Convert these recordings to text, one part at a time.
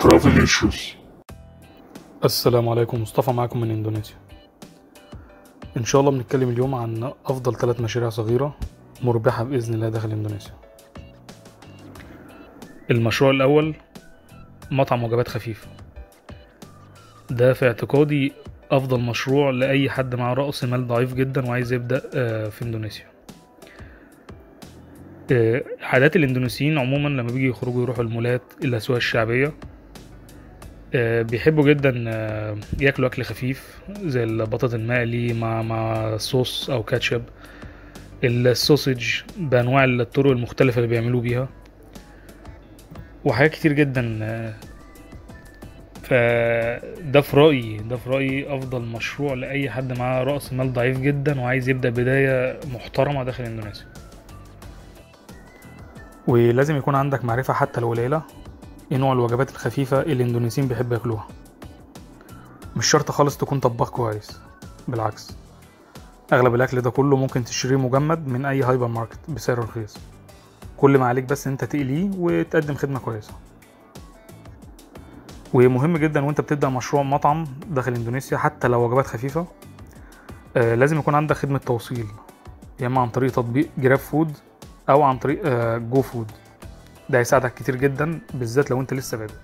Travel Issues السلام عليكم مصطفى معاكم من اندونيسيا ان شاء الله بنتكلم اليوم عن افضل ثلاث مشاريع صغيرة مربحة باذن الله داخل اندونيسيا المشروع الاول مطعم وجبات خفيفة ده في اعتقادي افضل مشروع لاي حد معاه رأس مال ضعيف جدا وعايز يبدأ آه، في اندونيسيا آه، عادات الاندونيسيين عموما لما بيجي يخرجوا يروحوا المولات الاسواق الشعبية آه، بيحبوا جدا آه، ياكلوا اكل خفيف زي البطاطا المقلي مع مع صوص او كاتشب السوسج بانواع الطرق المختلفه اللي بيعملوه بيها وحاجات كتير جدا آه، فده في رايي ده في رايي افضل مشروع لاي حد معاه راس مال ضعيف جدا وعايز يبدا بدايه محترمه داخل اندونيسيا ولازم يكون عندك معرفه حتى لو قليله ايه نوع الوجبات الخفيفة اللي الاندونيسيين بيحبوا ياكلوها مش شرط خالص تكون طباخ كويس بالعكس اغلب الاكل ده كله ممكن تشتريه مجمد من اي هايبر ماركت بسعر رخيص كل ما عليك بس ان انت تقليه وتقدم خدمة كويسة ومهم جدا وانت بتبدأ مشروع مطعم داخل اندونيسيا حتى لو وجبات خفيفة آه لازم يكون عندك خدمة توصيل يا اما عن طريق تطبيق جراب فود او عن طريق آه جو فود ده هيساعدك كتير جدا بالذات لو انت لسه بادئ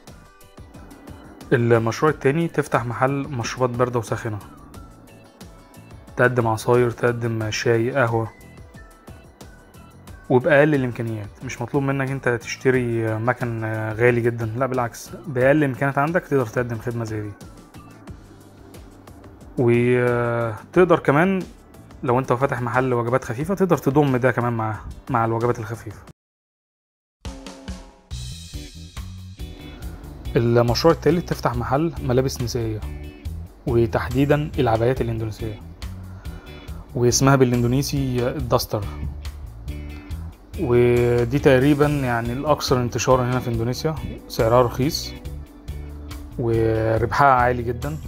المشروع التاني تفتح محل مشروبات باردة وساخنة تقدم عصاير تقدم شاي قهوة وبأقل الإمكانيات مش مطلوب منك انت تشتري مكن غالي جدا لا بالعكس بأقل إمكانيات عندك تقدر تقدم خدمة زي دي وتقدر كمان لو انت فاتح محل وجبات خفيفة تقدر تضم ده كمان مع مع الوجبات الخفيفة المشروع التالت تفتح محل ملابس نسائية وتحديدا العبايات الاندونيسية واسمها بالاندونيسي الداستر ودي تقريبا يعني الاكثر انتشارا هنا في اندونيسيا سعرها رخيص وربحها عالي جدا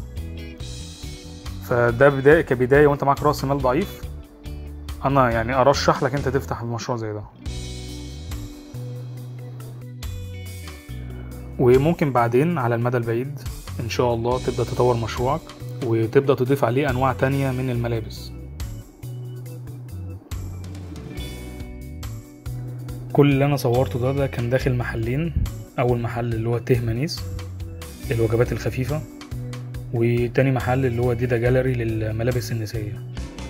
فده بداية كبداية وانت معاك راس مال ضعيف انا يعني ارشح لك انت تفتح مشروع زي ده وممكن بعدين على المدى البعيد ان شاء الله تبدأ تطور مشروعك وتبدأ تضيف عليه انواع تانية من الملابس كل اللي انا صورته ده ده كان داخل محلين اول محل اللي هو تهمانيس للوجبات الخفيفة وتاني محل اللي هو ديدا جاليري للملابس النسائية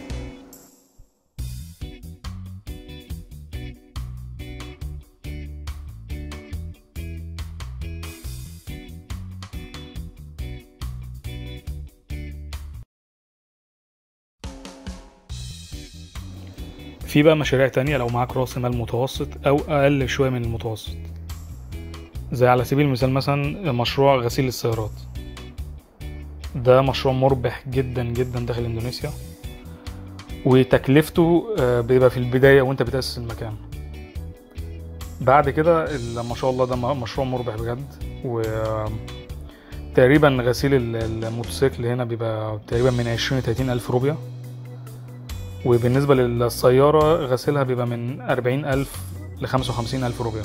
في بقى مشاريع تانية لو معاك راس مال متوسط أو أقل شوية من المتوسط زي على سبيل المثال مثلا مشروع غسيل السيارات ده مشروع مربح جدا جدا داخل اندونيسيا وتكلفته آه، بيبقى في البداية وانت بتأسس المكان بعد كده ال- ما شاء الله ده م- مشروع مربح بجد و تقريبا غسيل ال- الموتوسيكل هنا بيبقى تقريبا من عشرين لتلاتين ألف روبيا وبالنسبة للسيارة غسيلها بيبقى من أربعين ألف لخمسة وخمسين ألف روبيا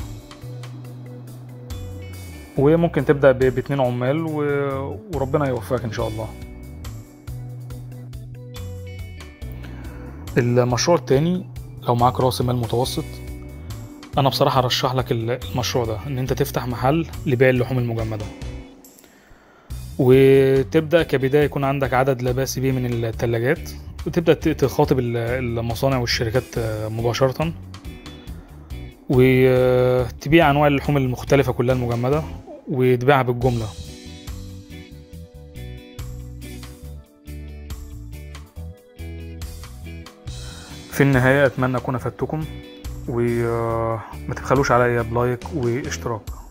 وممكن تبدأ ب- باتنين عمال و... وربنا يوفقك إن شاء الله المشروع التاني لو معاك رأس مال متوسط أنا بصراحة أرشح لك ال- المشروع ده إن أنت تفتح محل لبيع اللحوم المجمدة وتبدأ كبداية يكون عندك عدد لا بأس به من الثلاجات وتبدأ ت- تخاطب ال- المصانع والشركات آه، مباشرة وتبيع أنواع اللحوم المختلفة كلها المجمدة وتبيعها بالجملة في النهاية أتمنى أكون أفدتكم وما تبخلوش عليا بلايك واشتراك